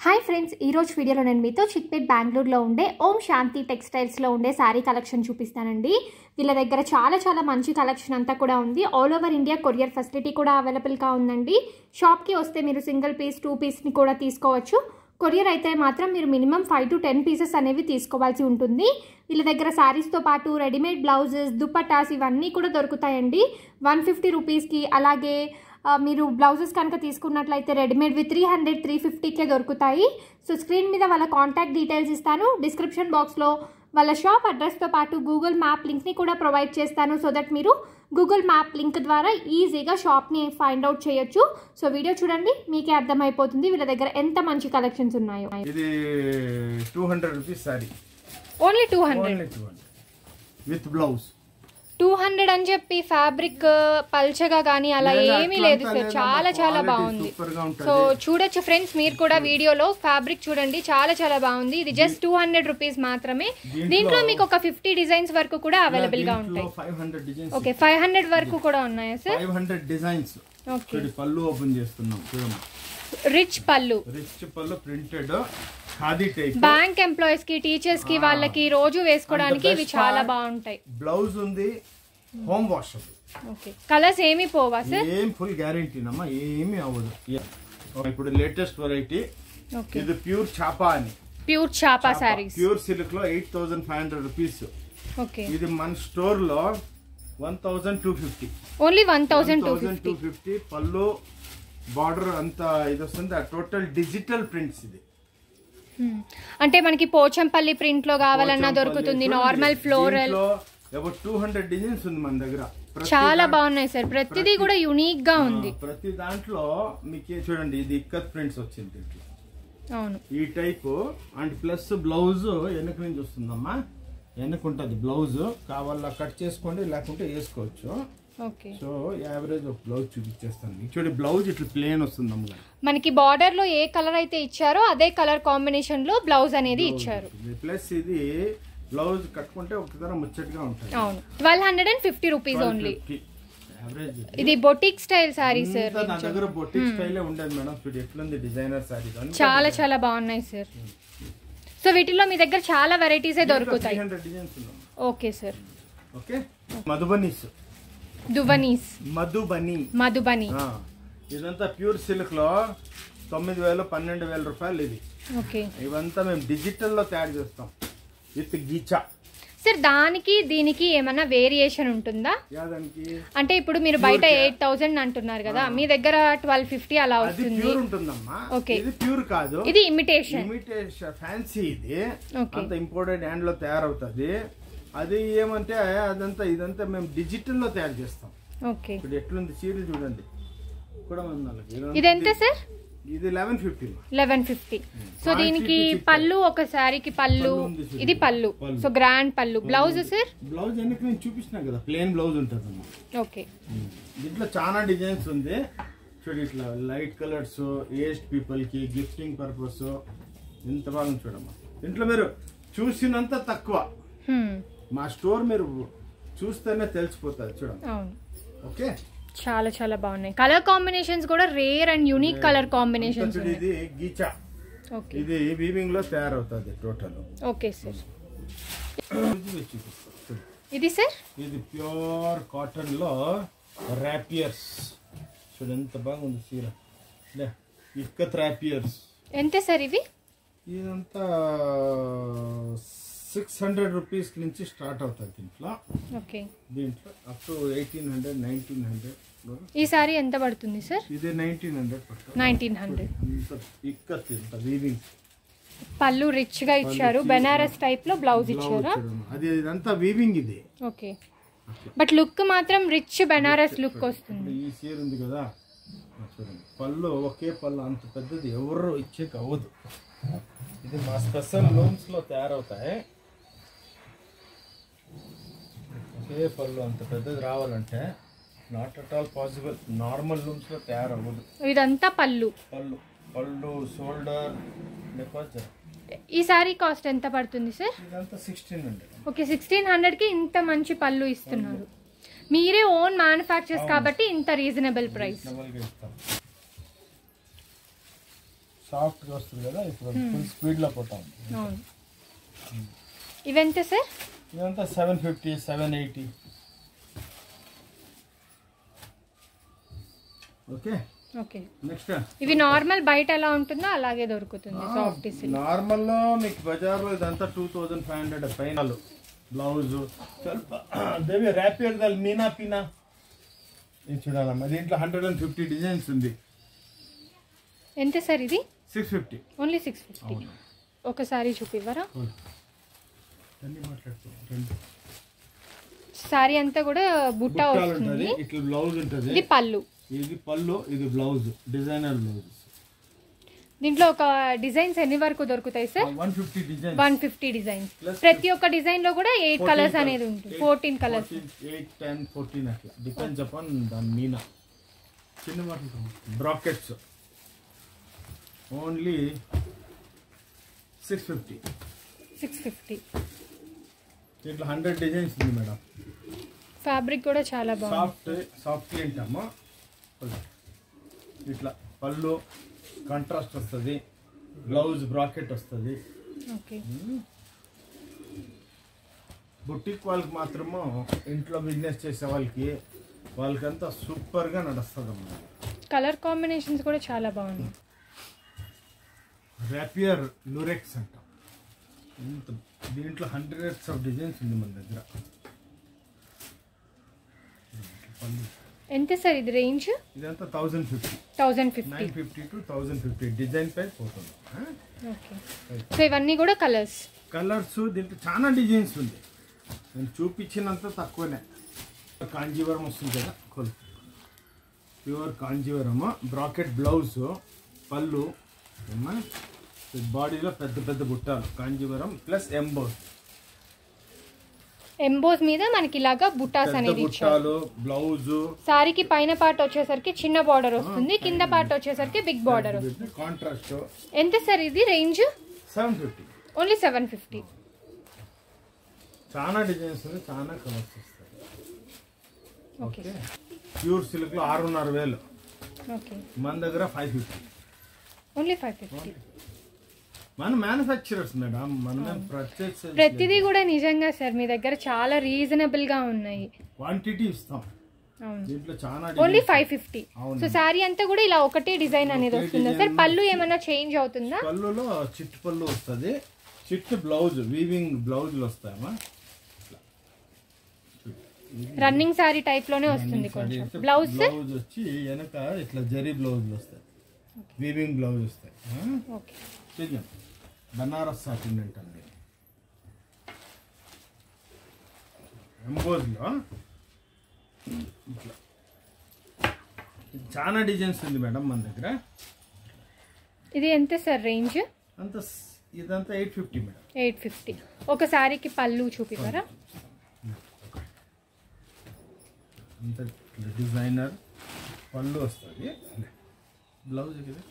Hi friends ఈ రోజు వీడియోలో నేను మీతో చిక్పేట్ బెంగళూరులో ఉండే ఓం శాంతి టెక్స్టైల్స్లో ఉండే శారీ కలెక్షన్ చూపిస్తానండి వీళ్ళ దగ్గర చాలా చాలా మంచి కలెక్షన్ అంతా కూడా ఉంది all over India courier facility కూడా అవైలబుల్గా ఉందండి షాప్కి వస్తే మీరు సింగిల్ పీస్ టూ పీస్ని కూడా తీసుకోవచ్చు కొరియర్ అయితే మాత్రం మీరు minimum five to ten pieces అనేవి తీసుకోవాల్సి ఉంటుంది వీళ్ళ దగ్గర శారీస్తో పాటు రెడీమేడ్ బ్లౌజెస్ దుపట్టాస్ ఇవన్నీ కూడా దొరుకుతాయండి వన్ ఫిఫ్టీ రూపీస్కి అలాగే ఆ, మీరు బ్లౌజెస్ కనుక తీసుకున్నట్లయితే రెడీమేడ్వి త్రీ హండ్రెడ్ త్రీ ఫిఫ్టీకే దొరుకుతాయి సో స్క్రీన్ మీద వాళ్ళ కాంటాక్ట్ డీటెయిల్స్ ఇస్తాను డిస్క్రిప్షన్ బాక్స్లో వాళ్ళ షాప్ అడ్రస్తో పాటు గూగుల్ మ్యాప్ లింక్ని కూడా ప్రొవైడ్ చేస్తాను సో దట్ మీరు గూగుల్ మ్యాప్ లింక్ ద్వారా ఈజీగా షాప్ని ఫైండ్ అవుట్ చేయొచ్చు సో వీడియో చూడండి మీకే అర్థమైపోతుంది వీళ్ళ దగ్గర ఎంత మంచి కలెక్షన్స్ ఉన్నాయో ఇది two hundred rupees sari only two hundred only two hundred with blouse two hundred అని చెప్పి ఫ్యాబ్రిక్ పల్చగా కానీ అలా లేదా ఏమీ అట్లా లేదు అంతా సార్ లేదమ్మా. చాలా చాలా Quality బాగుంది super గా ఉంటది. సో చూడొచ్చు ఫ్రెండ్స్ మీరు కూడా వీడియోలో ఫ్యాబ్రిక్ చూడండి చాలా చాలా బాగుంది ఇది జస్ట్ టూ హండ్రెడ్ రూపీస్ మాత్రమే దీంట్లో- దీంట్లో మీకు ఒక ఫిఫ్టీ డిజైన్స్ వరకు కూడా అవైలబుల్ గా ఉంటాయి five hundred designs okay five hundred వరకు కూడా ఉన్నాయా sir five hundred designs okay చూడు పళ్ళు ఓపెన్ చేస్తున్నాం చూడమ్మా రిచ్ పళ్ళు రిచ్ పళ్ళు printed khadi type bank employees కి టీచర్స్ కి వాళ్ళకి రోజు వేసుకోవడానికి ఇవి చాలా బాగుంటాయి బ్లౌజ్ ఉంది హోమ్ వాష్ ఓకే కలర్స్ ఏమీ పోవా సార్ ఏం ఫుల్ గ్యారంటీనమ్మా ఏమీ అవ్వదు Yeah. ఇప్పుడు లేటెస్ట్ వెరైటీ ఓకే ఇది ప్యూర్ చాపా అని ప్యూర్ చాపా శారీస్ ప్యూర్ సిల్క్ లో eight thousand five hundred rupees okay ఇది మన స్టోర్ లో one thousand two fifty only one thousand two thousand fifty two fifty పళ్ళు బార్డర్ అంతా ఇది వస్తుంది టోటల్ డిజిటల్ ప్రింట్స్ ఇది అంటే మనకి పోచంపల్లి ప్రింట్ లో కావాలన్నా దొరుకుతుంది normal floral two hundred designs ఉంది మన దగ్గర ప్రతి చాలా దా- బాగున్నాయి సార్ ప్రతిదీ కూడా యునిక్ గా ఉంది ఆ, ప్రతి దాంట్లో మీకు చూడండి ఇది ఇక్కత్ ప్రింట్స్ వచ్చింది ఇట్లా అవును ఈ టైప్ అండ్ ప్లస్ బ్లౌజ్ వెనక నుంచి వస్తుందమ్మా వెనక ఉంటుంది బ్లౌజ్ కావాలా కట్ చేసుకోండి లేకుంటే వేసుకోవచ్చు ఓకే సో యావరేజ్ ఒక బ్లౌజ్ చూపించేస్తాను మీకు చూడండి బ్లౌజ్ ఇట్లా ప్లేన్ వస్తుంది అమ్మగా మనకి బార్డర్ లో ఏ కలర్ అయితే ఇచ్చారో అదే కలర్ కాంబినేషన్ లో బ్లౌజ్ అనేది ఇచ్చారు ప్లస్ ఇది బ్లౌజ్ కట్టుకుంటే ఒక ధర ముచ్చటగా ఉంటుంది అవును twelve hundred and fifty rupees only average ఇది బొటిక్ స్టైల్ సారీ సార్ నా దగ్గర బొటిక్ స్టైలే ఉండేది మేడం చూడు ఎట్లుంది డిజైనర్ సారీ చాలా చాలా బాగున్నాయి సార్ సో వీటిలో మీ దగ్గర చాలా వెరైటీసే దొరుకుతాయి హండ్రెడ్ డిజైన్స్ ఉన్నాం ఓకే సార్ ఓకే మధుబనీస్ దువనీస్ మధుబని మధుబని ఆ, ఇదంతా ప్యూర్ సిల్క్ లో తొమ్మిది వేలు పన్నెండు వేల రూపాయలు ఇది ఓకే ఇవంతా మేము డిజిటల్ లో తయారు చేస్తాం విత్ గీచా సార్ దానికి దీనికి ఏమైనా వేరియేషన్ ఉంటుందా యాదానికి అంటే ఇప్పుడు మీరు బయట ఎయిట్ థౌసండ్ అంటున్నారు కదా మీ దగ్గర ట్వెల్వ్ ఫిఫ్టీ అలా అది వస్తుంది ప్యూర్ ఉంటుందమ్మా Okay. ఇది ప్యూర్ కాదు ఇది ఇమిటేషన్ ఇమిటేషన్ ఫ్యాన్సీ ఇది Okay. అంత ఇంపోర్టెడ్ హ్యాండ్ లో తయారవుతుంది అది ఏమంటే అదంతా ఇదంతా మేము డిజిటల్ లో తయారు చేస్తాం ఓకే ఇప్పుడు ఎట్లుంది చీరలు చూడండి కూడా ఉంది వాళ్ళకి. ఇదంతా ఇది ఎంత సార్ ఇది eleven fifty eleven fifty so Quality దీనికి చిక్కు. పళ్ళు ఒక శారీకి పళ్ళు పళ్ళు ఉంది చూడు. ఇది పళ్ళు పళ్ళు. సో గ్రాండ్ పళ్ళు బ్లౌజ్ సార్ బ్లౌజ్ వెనక్కి నేను చూపించిన కదా ప్లేన్ బ్లౌజ్ ఉంటుందమ్మా ఓకే దీంట్లో చాలా డిజైన్స్ ఉంది చూడు ఇట్లా లైట్ కలర్స్ ఏజ్డ్ పీపుల్ కి గిఫ్టింగ్ పర్పస్ ఇంత బాగా చూడమ్మా దీంట్లో మీరు చూసినంత తక్కువ హ్మ్. మా స్టోర్ మీరు చూస్తేనే తెలిసిపోతుంది చూడండి అవును ఓకే చాలా చాలా బాగున్నాయి కలర్ కాంబినేషన్స్ కూడా rare and unique colour combinations చూడు ఇది గీచా ఓకే ఇది వీవింగ్ లో తయారవుతుంది టోటల్ ఓకే సార్ చూపిస్తాను ఇది సార్ ఇది ప్యూర్ కాటన్ లో ర్యాపియర్స్ చూడు ఎంత బాగుంది చీర లే ఇక్కత్ ర్యాపియర్స్ ఎంత సార్ ఇవి ఇదంతా సిక్స్ హండ్రెడ్ రూపీస్ నుంచి స్టార్ట్ అవుతుంది దీంట్లో ఓకే దీంట్లో up to eighteen hundred nineteen hundred ఈ సారీ ఎంత పడుతుంది సార్ ఇది నైన్టీన్ హండ్రెడ్ పడుతుంది నైన్టీన్ హండ్రెడ్ అంత ఇక్కత్ ఇంత వీవింగ్ పళ్ళు రిచ్ గా ఇచ్చారు బెనారస్ టైప్ లో బ్లౌజ్ ఇచ్చారా అది ఇదంతా వీవింగ్ ఇది ఓకే బట్ లుక్ మాత్రం రిచ్ బెనారస్ లుక్ వస్తుంది ఇప్పుడు ఈ చీర ఉంది కదా ఆ చూడండి పళ్ళు ఒకే పళ్ళు అంత పెద్దది ఎవరు ఇచ్చేకి అవ్వదు ఇది మా స్పెషల్ లూమ్స్ లో తయారవుతాయి ఒకే పళ్ళు అంత పెద్దది రావాలంటే not at all possible normal looms లో తయారవ్వదు ఇదంతా పళ్ళు పళ్ళు పళ్ళు షోల్డర్ లేకపోతే ఈ సారీ కాస్ట్ ఎంత పడుతుంది సార్ ఇదంతా sixteen hundred okay sixteen hundred కి ఇంత మంచి పళ్ళు ఇస్తున్నారు మీరే ఓన్ మ్యానుఫ్యాక్చర్స్ కాబట్టి ఇంత రీజనబుల్ ప్రైస్ డబల్గా ఇస్తాం సాఫ్ట్గా వస్తుంది కదా ఇప్పుడు ఫుల్ స్పీడ్లో పోతాం అవును ఇవెంత సార్ ఇదంతా seven fifty seven eighty okay okay next ఇవి నార్మల్ బయట ఎలా ఉంటుందో అలాగే దొరుకుతుంది సాఫ్ట్ సిల్క్ నార్మల్లో మీకు బజార్లో ఇదంతా టూ థౌజండ్ ఫైవ్ హండ్రెడ్ పైన బ్లౌజ్ ಸ್ವಲ್ಪ దేవి ర్యాపియర్ దల్ మీనా పీనా ఇది చూడాలమ్మా దీంట్లో హండ్రెడ్ అండ్ ఫిఫ్టీ డిజైన్స్ ఉంది ఎంత సార్ ఇది six fifty only six fifty ఒకసారి చూపివ్వరా అన్ని మాట్లాడుతూ రండి. సారీ అంతా కూడా బుట్ట బుట్టాలు వస్తుంది ఉంటుంది ఇట్లా బ్లౌజ్ ఉంటుంది ఇది పళ్ళు ఇది పళ్ళు ఇది బ్లౌజ్ డిజైనర్ బ్లౌజ్ దీంట్లో ఒక డిజైన్స్ ఎన్ని వరకు దొరుకుతాయి sir one fifty design one fifty designs Plus ప్రతి ఒక్క డిజైన్ లో కూడా ఎయిట్ కలర్స్ అనేది ఉంటుంది fourteen colours eight ten fourteen అట్లా డిపెండ్స్ అపాన్ దాని మీనా చిన్న మాటలు brackets only six fifty six fifty దీంట్లో హండ్రెడ్ డిజైన్స్ ఉంది మేడం ఫ్యాబ్రిక్ కూడా చాలా బాగుంది సాఫ్ట్ సాఫ్ట్ ఏంటమ్మా ఇట్లా పళ్ళు కాంట్రాస్ట్ వస్తుంది బ్లౌజ్ బ్రాకెట్ వస్తుంది ఓకే బుట్టిక్ వాళ్ళకి మాత్రము ఇంట్లో బిజినెస్ చేసే వాళ్ళకి వాళ్ళకంతా సూపర్గా నడుస్తుంది అమ్మా కలర్ కాంబినేషన్స్ కూడా చాలా బాగున్నాయి ర్యాపియర్ లూరెక్స్ అంటాం ఇంత దీంట్లో హండ్రెడ్స్ ఆఫ్ డిజైన్స్ ఉంది మన దగ్గర పళ్ళు. ఎంత సార్ ఇది రేంజ్ ఇదంతా thousand fifty thousand fifty nine fifty to thousand fifty design పై పోతుంది ఓకే సో ఇవన్నీ కూడా కలర్స్ కలర్స్ దీంట్లో చాలా డిజైన్స్ ఉంది నేను చూపించినంత తక్కువనే కాంజీవరం వస్తుంది కదా కొలు ప్యూర్ కాంజీవరము బ్రాకెట్ బ్లౌజ్ పళ్ళు ఏమ్మా బాడీలో పెద్ద పెద్ద బుట్టాలు కాంజీవరం ప్లస్ ఎంబోస్ ఎంబోస్ మీద మనకి ఇలాగా బుటాస్ పెద్ద అనేది ఇచ్చారు బుట్టాలు బ్లౌజ్ సారీకి పైన పార్ట్ వచ్చేసరికి చిన్న బార్డర్ వస్తుంది కింద పార్ట్ వచ్చేసరికి బిగ్ బార్డర్ వస్తుంది కాంట్రాస్ట్ ఎంత సార్ ఇది range seven fifty only seven fifty చాలా డిజైన్స్ ఉంది చాలా కలర్స్ వస్తాయి ఓకే ఓకే ప్యూర్ సిల్క్ లో ఆరున్నర వేలు ఓకే మన దగ్గర five fifty only five fifty మన మ్యానుఫ్యాక్చరర్స్ మేడం మనమే పర్చేస్ ప్రతిదీ కూడా నిజంగా సార్ మీ దగ్గర చాలా రీజనబుల్ గా ఉన్నాయి క్వాంటిటీ ఇస్తాం అవును దీంట్లో చాలా ఓన్లీ designs. ఫైవ్ ఫిఫ్టీ అవును. సో శారీ అంతా కూడా ఇలా ఒకటే డిజైన్ అనేది ఒకటే వస్తుందా సార్ design. పళ్ళు ఏమైనా చేంజ్ అవుతుందా పళ్ళులో చిట్టు పళ్ళు వస్తుంది చిట్టు బ్లౌజ్ వీవింగ్ బ్లౌజులు వస్తాయమ్మా రన్నింగ్ శారీ టైప్ లోనే వస్తుంది కొంచెం బ్లౌజ్ సార్ బ్లౌజ్ వచ్చి వెనక ఇట్లా జరీ బ్లౌజులు వస్తాయి వీవింగ్ బ్లౌజ్ వస్తాయి ఓకే చెయ్యం బనారస్ సాటిన్ అంటండి ఎంబోజ్లో ఇట్లా ఇది చాలా డిజైన్స్ ఉంది మేడం మన దగ్గర ఇది ఎంత సార్ రేంజ్ అంత స్- ఇదంతా eight fifty madam eight fifty ఒక శారీకి పళ్ళు చూపివరా అంత డిజైనర్ పళ్ళు వస్తుంది బ్లౌజ్ ఇది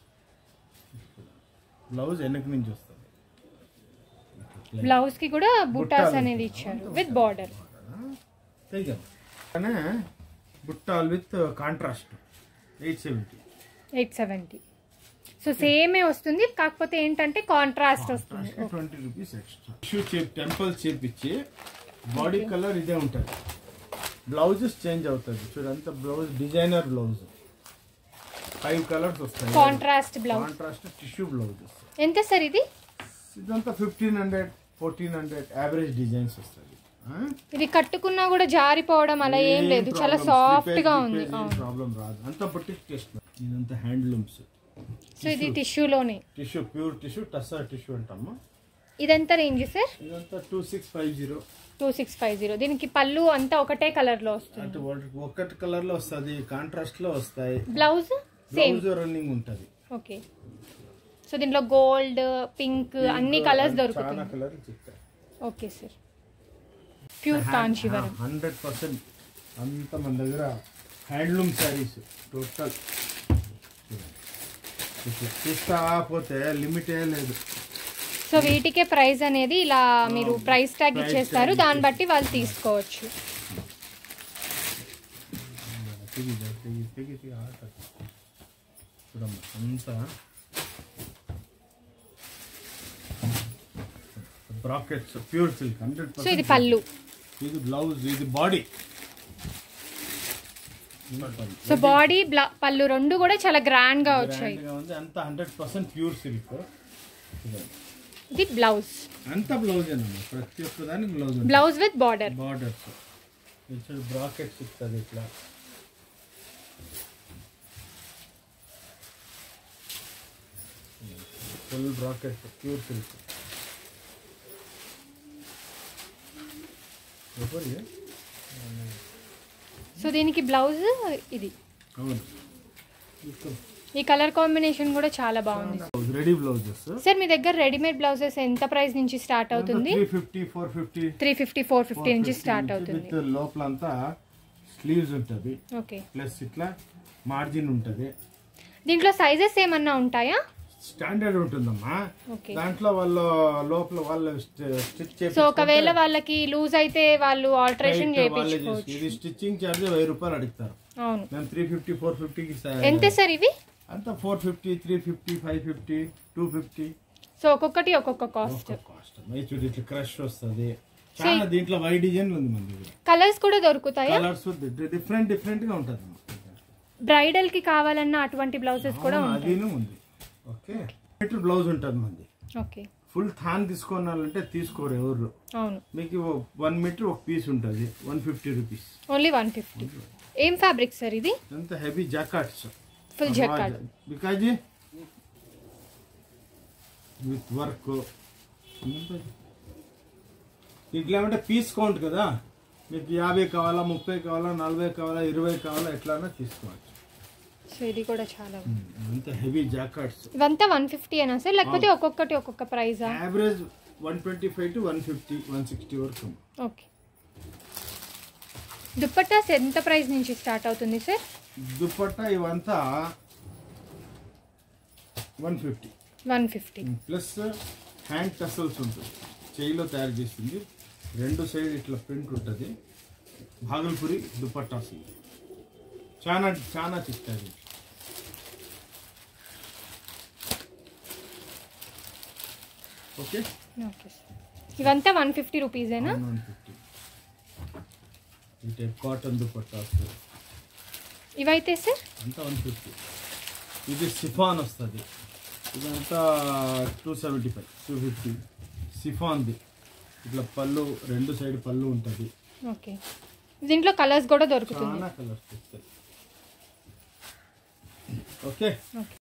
బ్లౌజ్ వెనక నుంచి వస్తుంది బ్లౌజ్ కి కూడా బుటాస్ బుట్టాలు. అనేది ఇచ్చారు విత్ బార్డర్ తెగం కానీ బుట్టాల్ with contrast eight seventy eight seventy so సేమే వస్తుంది కాకపోతే ఏంటంటే కాంట్రాస్ట్ వస్తుంది ట్వంటీ రూపీస్ ఎక్స్ట్రా షూ చేప్ టెంపుల్ చేపించి బాడీ కలర్ ఇదే ఉంటుంది బ్లౌజెస్ చేంజ్ అవుతుంది చూడంతా blouse designer blouse five colours వస్తాయి contrast blouse contrast tissue blouses ఎంత సార్ ఇది ఇదంతా fifteen hundred fourteen hundred average designs వస్తుంది ఇది కట్టుకున్నా కూడా జారిపోవడం అలా ఏం లేదు చాలా సాఫ్ట్ గా ఉంది అవును ప్రాబ్లం రాదు అంతా బుట్టిక్ టెస్ట్ ఇదంతా హ్యాండ్లూమ్స్ సో ఇది టిష్యూలోనే tissue pure tissue tussar tissue అంటాము ఇదెంత రేంజ్ సార్ ఇదంతా two six five zero two six five zero దీనికి పళ్ళు అంతా ఒకటే కలర్ లో వస్తుంది అంటే ఒకటి- ఒకటి కలర్ లో వస్తుంది కాంట్రాస్ట్ లో వస్తాయి బ్లౌజ్ సేమ్ బ్లౌజ్ రన్నింగ్ ఉంటది ఓకే సో దీంట్లో గోల్డ్ పింక్ అన్ని కలర్స్ చాలా దొరుకుతాయి కలర్ చెప్తాయి okay sir pure Kanchivaram hundred percent అంత మన దగ్గర హ్యాండ్లూమ్ శారీస్ టోటల్ ఇట్లా చూస్తా పోతే లిమిటే లేదు సో వీటికే ప్రైస్ అనేది ఇలా మీరు ప్రైస్ ట్యాగ్ Price ఇచ్చేస్తారు tag దాన్ని బట్టి వాళ్ళు తీసుకోవచ్చు తెగి తెగి తెగి తెగి ఆట చూడమ్మా అంతా brackets pure silk hundred so ఇది పళ్ళు ఇది బ్లౌజ్ ఇది బాడీ సో బాడీ పళ్ళు రెండు కూడా చాలా గ్రాండ్ గా వచ్చాయి ఉంది అంత హండ్రెడ్ పర్సెంట్ ప్యూర్ సిల్క్ ఇది బ్లౌజ్ అంత బ్లౌజ్ అన్నమాట ప్రతి ఒక్క దానికి blouse blouse with border borders ఇచ్చాడు బ్రాకెట్స్ ఇస్తుంది ఇట్లా full bracket pure silk so దీనికి బ్లౌజ్ ఇది అవును ఈ కలర్ కాంబినేషన్ కూడా చాలా బాగుంది రెడీ బ్లౌజెస్ సార్ మీ దగ్గర రెడీమేడ్ బ్లౌజెస్ ఎంత ప్రైస్ నుంచి స్టార్ట్ అవుతుంది three fifty four fifty three fifty four fifty నుంచి స్టార్ట్ అవుతుంది విత్ లోపల అంతా స్లీవ్స్ ఉంటుంది ఓకే ప్లస్ ఇట్లా మార్జిన్ ఉంటుంది దీంట్లో సైజెస్ ఏమన్నా ఉంటాయా స్టాండర్డ్ ఉంటుందమ్మా ఓకే దాంట్లో వాళ్ళు లోపల వాళ్ళు స్టిచ్ సో ఒకవేళ వాళ్ళకి లూజ్ అయితే వాళ్ళు ఆల్టరేషన్ చేయించుకోవచ్చు ఇది స్టిచ్చింగ్ చార్జ్ వెయ్యి రూపాయలు అడుగుతారు అవును మేము త్రీ ఫిఫ్టీ ఫోర్ ఫిఫ్టీకి ఎంత సార్ ఇవి అంతా four fifty three fifty five fifty two fifty so ఒక్కొక్కటి ఒక్కొక్క కాస్ట్ కాస్ట్ చూడు ఇట్లా క్రష్ వస్తుంది చాలా దీంట్లో వైట్ డిజైన్ ఉంది మన దగ్గర కలర్స్ కూడా దొరుకుతాయా కలర్స్ డిఫరెంట్ డిఫరెంట్ గా ఉంటుంది బ్రైడల్ కి కావాలన్న అటువంటి బ్లౌజెస్ కూడా ఉంటాయి అదిను ఉంది ఓకే మీటర్ బ్లౌజ్ ఉంటుంది మంది ఓకే ఫుల్ థాన్ తీసుకోవాలంటే తీసుకోరు ఎవరు అవును మీకు వన్ మీటర్ ఒక పీస్ ఉంటుంది one fifty rupees only one fifty ఏం ఫ్యాబ్రిక్ సార్ ఇది అంత heavy jackets full jacket because with work ఇట్లా ఏమంటే పీస్ కౌంట్ కదా మీకు యాభై కావాలా ముప్పై కావాలా నలభై కావాలా ఇరవై కావాలా ఎట్లన్నా తీసుకోవచ్చు సో ఇది కూడా చాలా అంత హెవీ జాకెట్స్ ఇవంతా వన్ ఫిఫ్టీ అయినా సార్ లేకపోతే ఒక్కొక్కటి ఒక్కొక్క ప్రైజా average one twenty five to one fifty one sixty వరకు ఓకే దుప్పట్టాస్ ఎంత ప్రైస్ నుంచి స్టార్ట్ అవుతుంది సార్ దుప్పట్టా ఇవంతా one fifty one fifty plus hand tassels ఉంటుంది చేయిలో తయారు చేసింది రెండు సైడ్ ఇట్లా ప్రింట్ ఉంటుంది భాగల్పురి దుపట్టాస్ ఇవి. చాలా చాలా చిక్కాయి ఓకే ఓకే సార్ ఇవంతా వన్ ఫిఫ్టీ రూపీసేనా వన్ ఫిఫ్టీ ఈ టైప్ కాటన్ దుపట్టాస్ ఇవైతే సార్ అంతా వన్ ఫిఫ్టీ ఇది సిఫాన్ వస్తుంది ఇదంతా two seventy five two fifty సిఫాన్ది ఇట్లా పళ్ళు రెండు సైడ్ పళ్ళు ఉంటుంది ఓకే దీంట్లో కలర్స్ కూడా దొరుకుతుంది చాలా కలర్స్ వస్తాయి ఓకే ఓకే